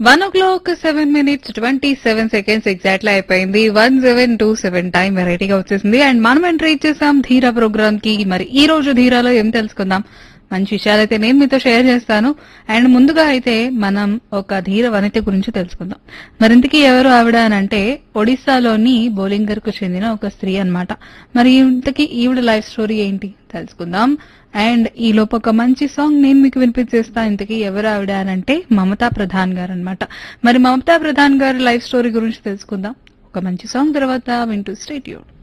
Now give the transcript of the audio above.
one o'clock seven minutes twenty seven seconds exactly అయిపోయింది one seven two seven time వెరైటీగా వచ్చేసింది and మనం enter ఇచ్చేసాం ధీరా ప్రోగ్రామ్ కి మరి ఈ రోజు ధీరాలో ఏం తెలుసుకుందాం మంచి విషయాలైతే నేను మీతో షేర్ చేస్తాను అండ్ ముందుగా అయితే మనం ఒక ధీర వనిత గురించి తెలుసుకుందాం మరింతకీ ఎవరు ఆవిడ అని అంటే ఒడిశాలోని బోలింగర్ కు చెందిన ఒక స్త్రీ అన్నమాట మరి ఇంతకీ ఈవిడ లైఫ్ స్టోరీ ఏంటి తెలుసుకుందాం అండ్ ఈ లోపు ఒక మంచి సాంగ్ నేను మీకు వినిపించేస్తా ఇంతకీ ఎవరు ఆవిడ అని అంటే మమతా ప్రధాన్ గారు అనమాట మరి మమతా ప్రధాన్ గారి లైఫ్ స్టోరీ గురించి తెలుసుకుందాం ఒక మంచి సాంగ్ తర్వాత వింటూ స్టేట్యూడ్